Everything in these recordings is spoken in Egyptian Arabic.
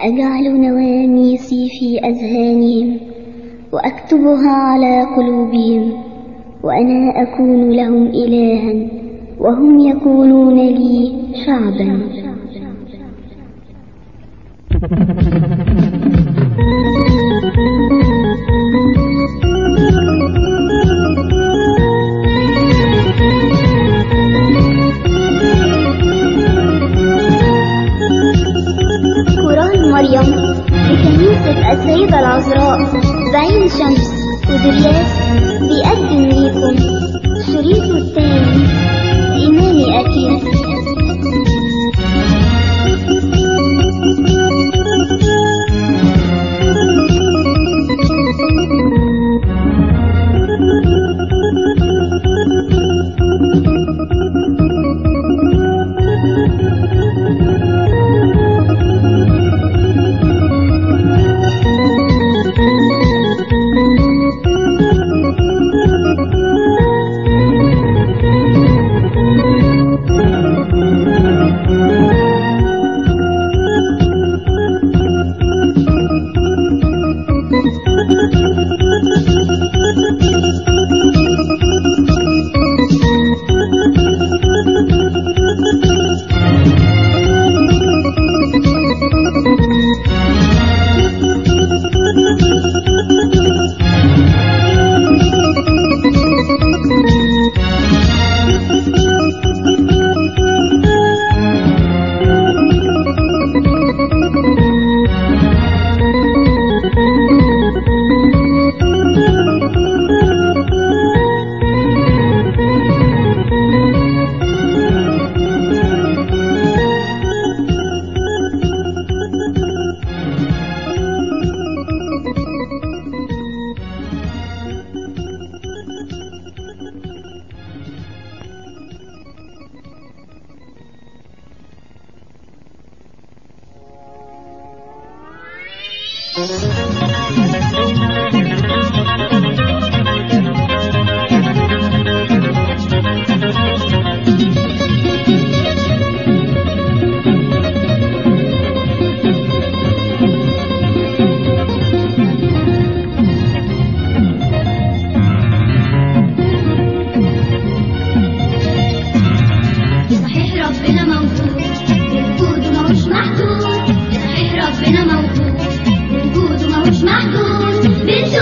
أجعل نواميسي في أذهانهم وأكتبها على قلوبهم وأنا أكون لهم إلها وهم يكونون لي شعبا قرآن مريم لكنيسة السيدة العذراء بعين شمس ودرياس بيقدم ليكم شريطه الثاني إيماني أكيد صحيح ربنا موجود وجوده ماهوش محدود صحيح ربنا موجود وجوده ماهوش محدود بنشوف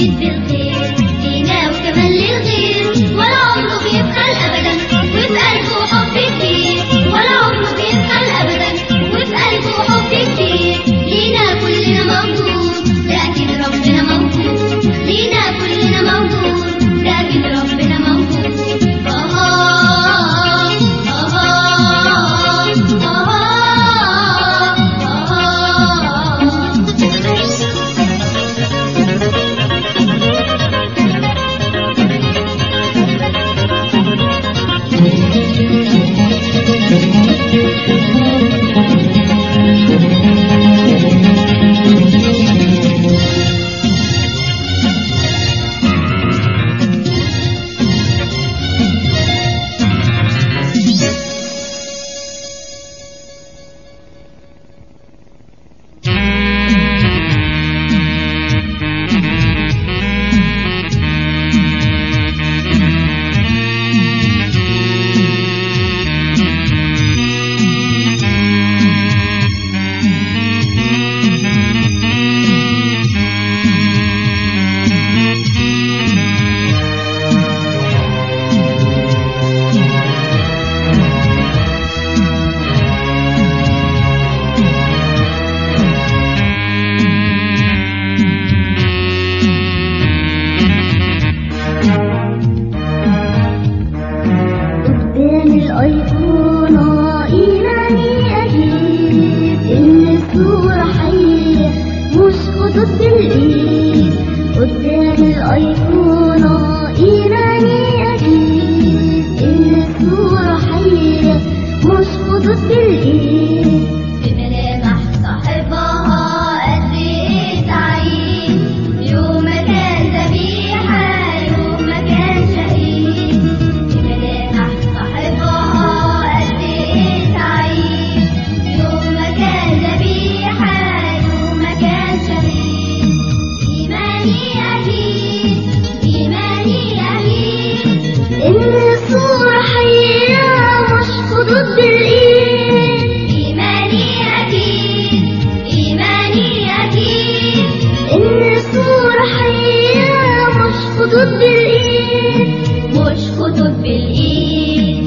يزيد بالخير لينا وكمان للغير ولا عمره بيبخل أبدا وفي قلبه حب كتير ولا عمره بيبخل أبدا وفي قلبه حب كتير لينا كلنا موجود ده أكيد ربنا موجود لينا كلنا موجود ده أكيد ربنا موجود آه آه قدام الأيقونة إيماني أكيد إن الصورة حية مش خطوط بالإيد قدام الأيقونة إيماني أكيد إن الصورة حية مش خطوط بالإيد بملامح صاحبها قد ايه سعيد يوم ما كان ذبيحة يوم ما كان شهيد بملامح صاحبها قد ايه سعيد يوم ما كان ذبيحة يوم ما كان شهيد إيماني أكيد إيماني أكيد إن الصورة حية مش خطوط بالإيد إيماني أكيد إيماني أكيد إن الصورة حية مش خطوط بالإيد مش خطوط بالإيد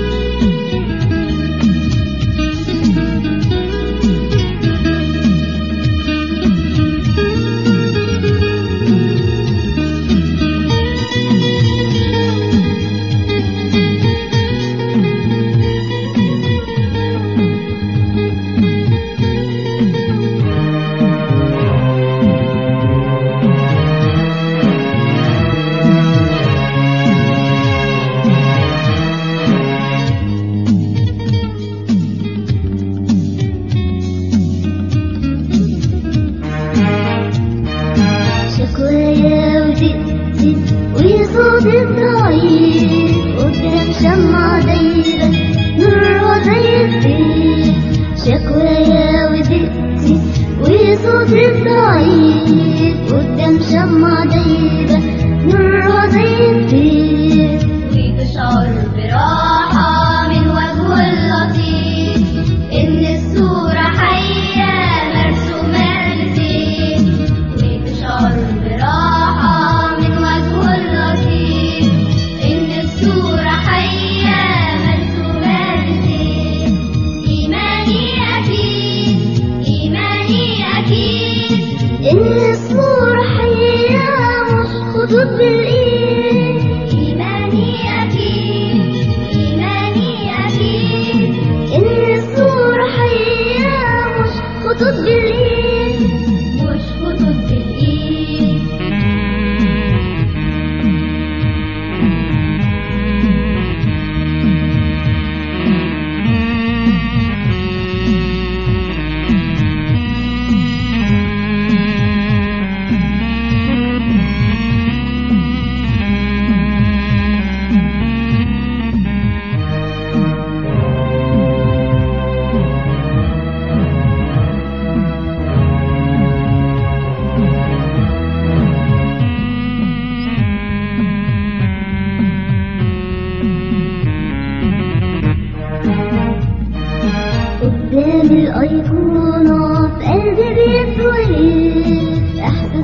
شكوايا وزقتي وصوت الضعيف قدام شمعة دايرة نورها زي الطيف شكوايا وزقتي وصوت الضعيف قدام شمعة دايرة نورها زي الطيف وتشعر براحة من وجهه اللطيف إن الصورة حية مرسومة لطيف وتشعر براحة من وجهه اللطيف إن الصورة حية مرسومة لطيف إيماني أكيد إيماني أكيد إن الصورة حية مش خطوط بالإيد إيماني أكيد إيماني أكيد إن الصورة حية مش خطوط بالإيد مش خطوط بالإيد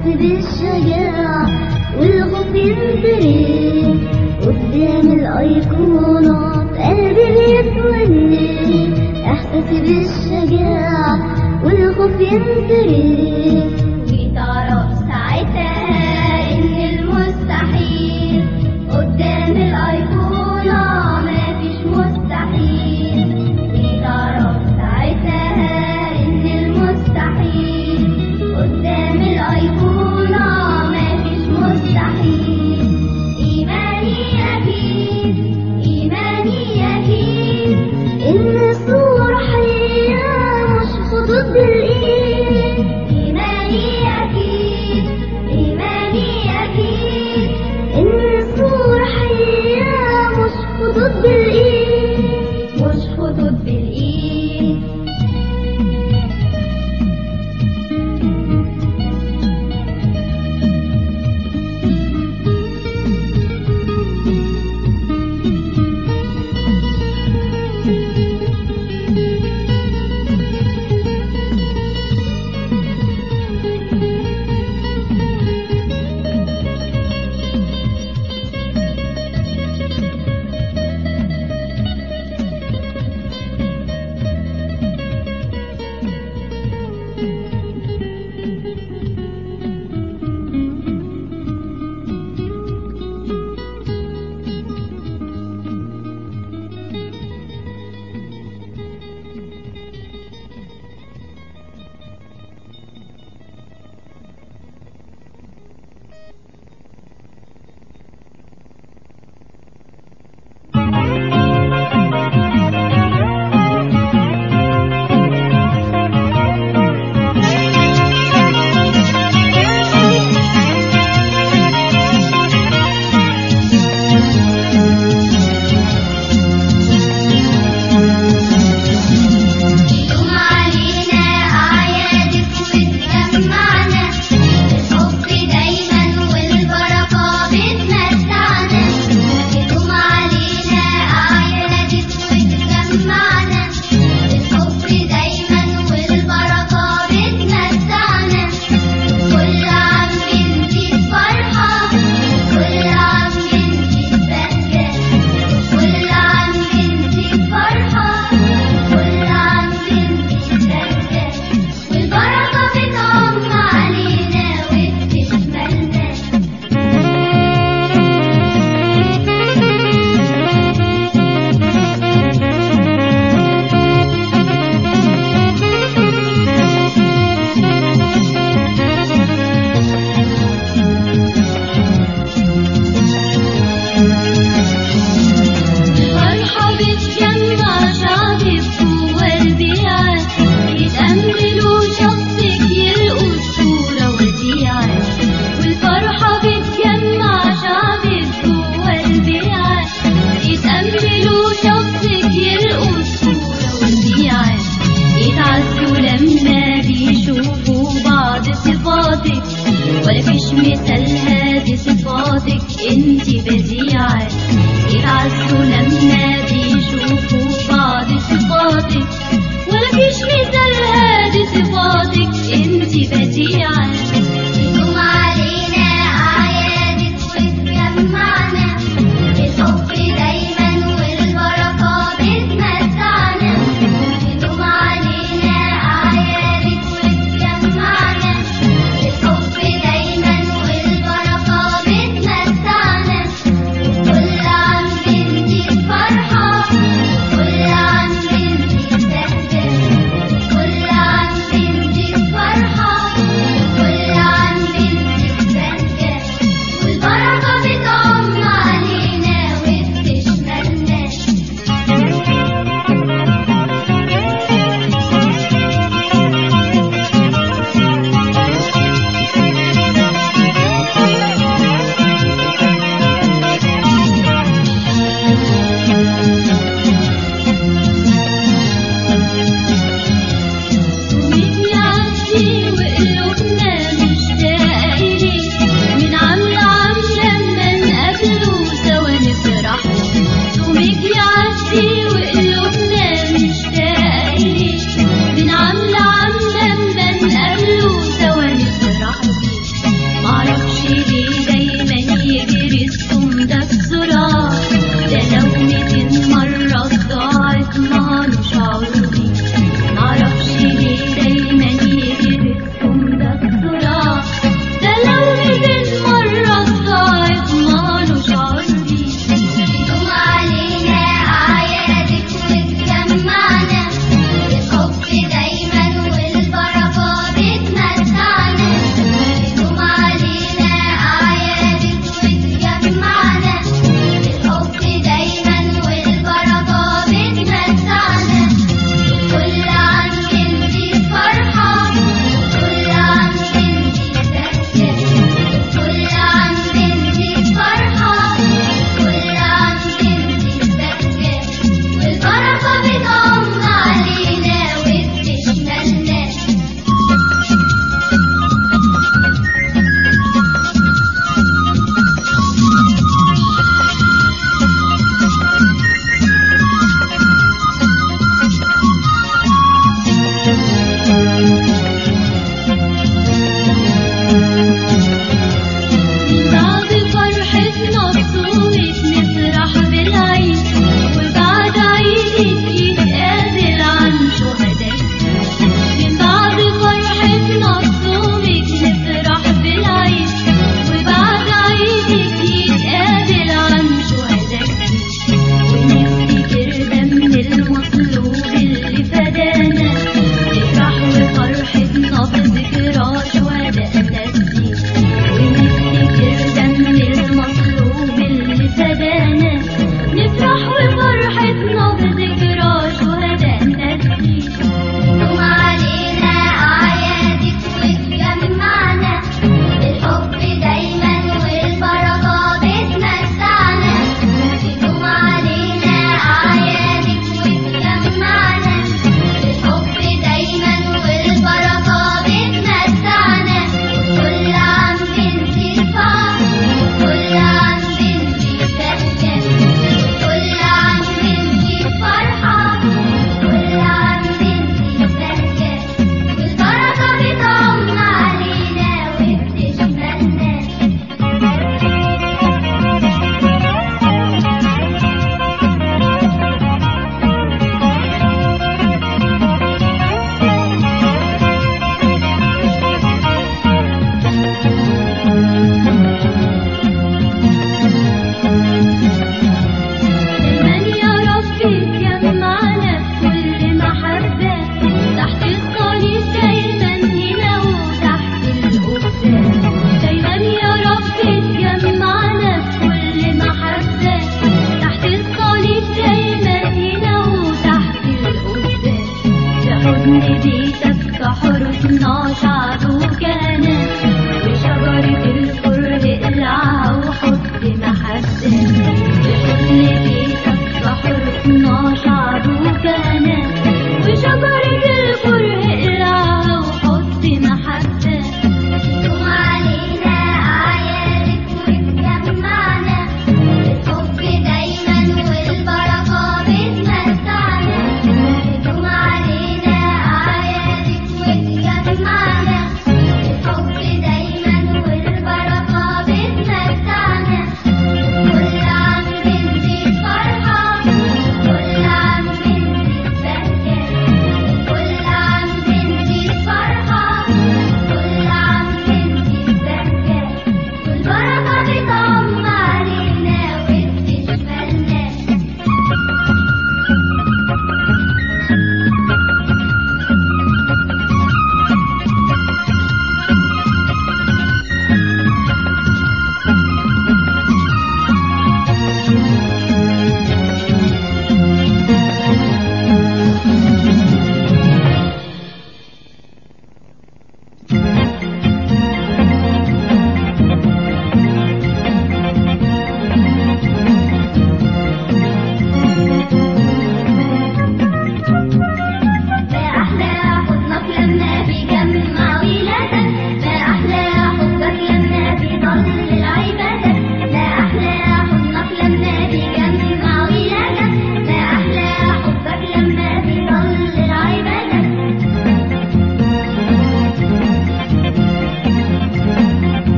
احسس بالشجاعة والخوف ينطري قدام الايقونات قلبي بيتولي احسس بالشجاعة والخوف ينطري وتعرف ساعتها إن المستحيل قدام الأيقونة مفيش مستحيل وتعرف ساعتها إن المستحيل قدام الأيقونة مفيش مستحيل إيماني أكيد إيماني أكيد إن الصورة حية مش خطوط بالإيد إيماني أكيد إيماني أكيد إن الصورة حية مش خطوط بالإيد مش خطوط بالإيد يوم علينا أعيادك وتجمعنا الحب دايما والبركة بتمتعنا يوم علينا أعيادك وتجمعنا الحب دايما والبركة بتمتعنا كل عام بنزيد فرحة كل عام بنزيد بهجة كل عام بنزيد فرحة كل عام بنزيد بهجة والبركة بتعم علينا وبتشملنا الفرحة بتجمع شعبي جوا البيعة يتأملوا شخصك يلقوا الصورة وديعة والفرحة بتجمع شعبي جوا البيعة يتأملوا شخصك يلقوا الصورة وديعة يتعزوا لما بيشوفوا بعض صفاتك ولا فيش مثال هذه صفاتك انت بديعة يتعزوا لما بيشوفوا بعض صفاتك ولا فيش مثال هذه صفاتك انت بديعة يدوم علينا أعيادك وتجمعنا الحب دايما والبركة بتمتعنا يدوم علينا أعيادك وتجمعنا الحب دايما والبركة بتمتعنا كل عام بنزيد فرحة كل عام بنزيد بهجة كل عام بنزيد فرحة كل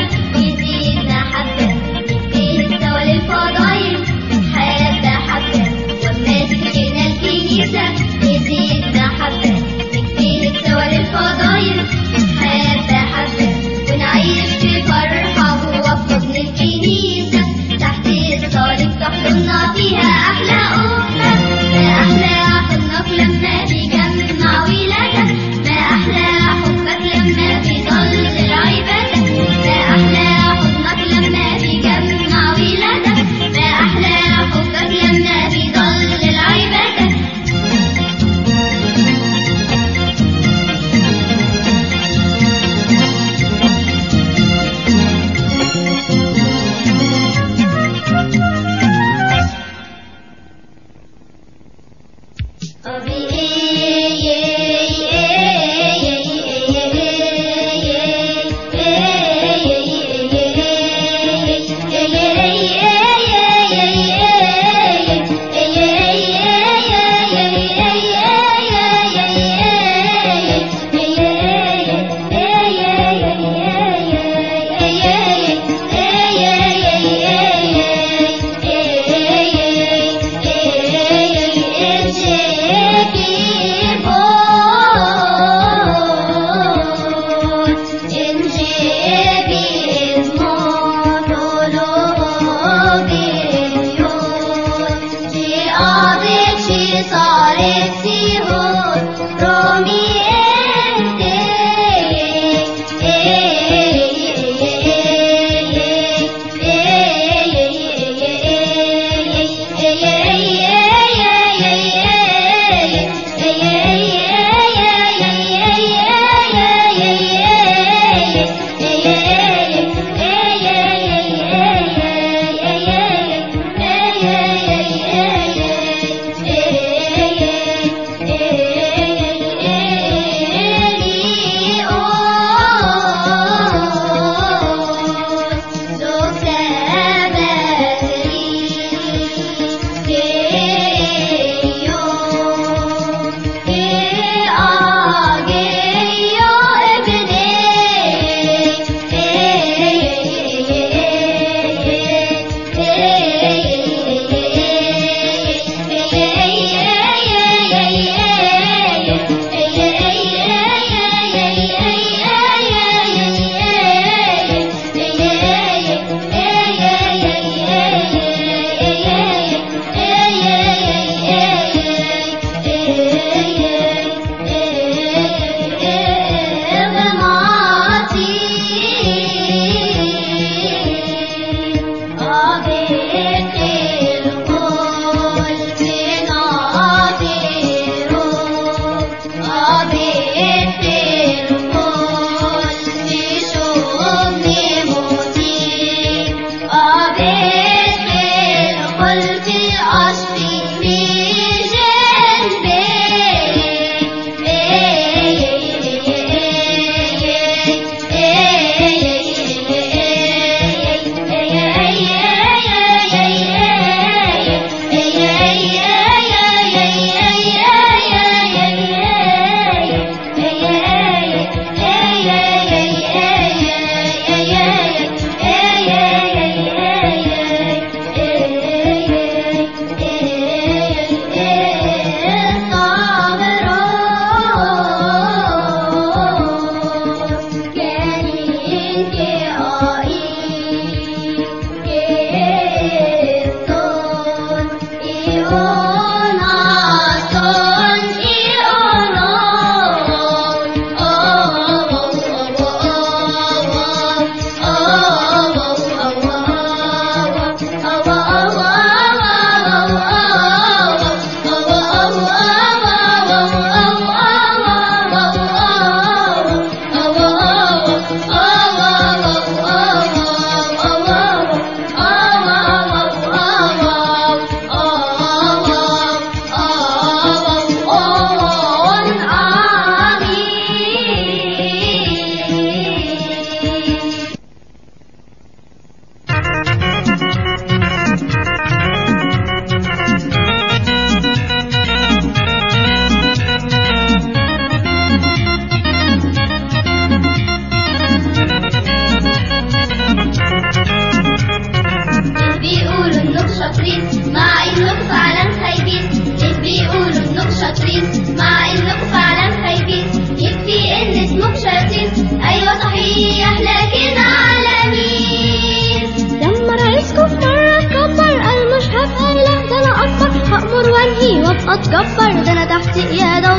يزيدنا حبة نتبه سوا للفضايل حياتنا حبة وما تفكرنا الكنيسة يزيدنا حبة نتبه سوا للفضايل حياتنا حبة ونعيش في فرحة جوا في حضن الكنيسة تحت الصليب تحضننا فيها أحلى أمة ما أحلى حضنك لما تجمع ولادك ما أحلى حبك لما في ظل العبادة ما أحلى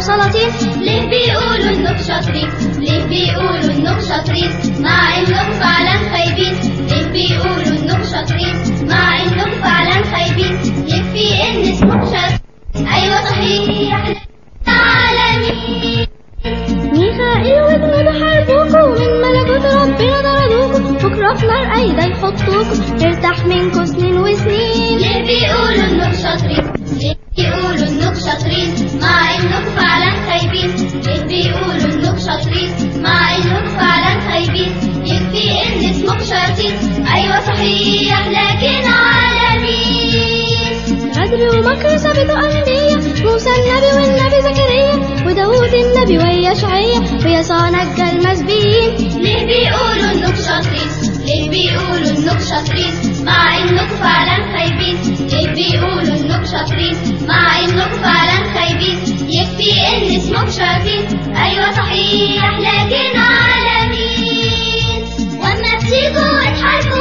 سلاطين ليه بيقولوا انكم شاطرين ليه بيقولوا انكم شاطرين مع انكم فعلا خايبين ليه بيقولوا انكم شاطرين مع انكم فعلا خايبين يكفي ان اسمكم شاطرين ايوه صحيح عالمين ميخائيل وجنود حاربوكوا من ملكوت ربنا طردوكوا بكرة في نار أيضا يحطوكوا نرتاح منكوا سنين وسنين ليه بيقولوا انكم شاطرين ليه بيقولوا انكم شاطرين مع انكم فعلا خايبين ليه بيقولوا انكم شاطرين مع انكم فعلا خايبين يكفي ان اسمكم شاطرين ايوه صحيح لكن عالمين غدر ومكر سبت أنبياء موسى النبي والنبي زكريا وداود النبي ويشعيا ويسوع نجى المسبيين ليه بيقولوا انكم شاطرين ليه بيقولوا انكم شاطرين مع انكم فعلا خايبين ليه بيقولوا انكم شاطرين مع انكم فعلا خايبين يكفي ان اسمكم شاطرين ايوه صحيح لكن عالمين واما بتيجوا تحاربوا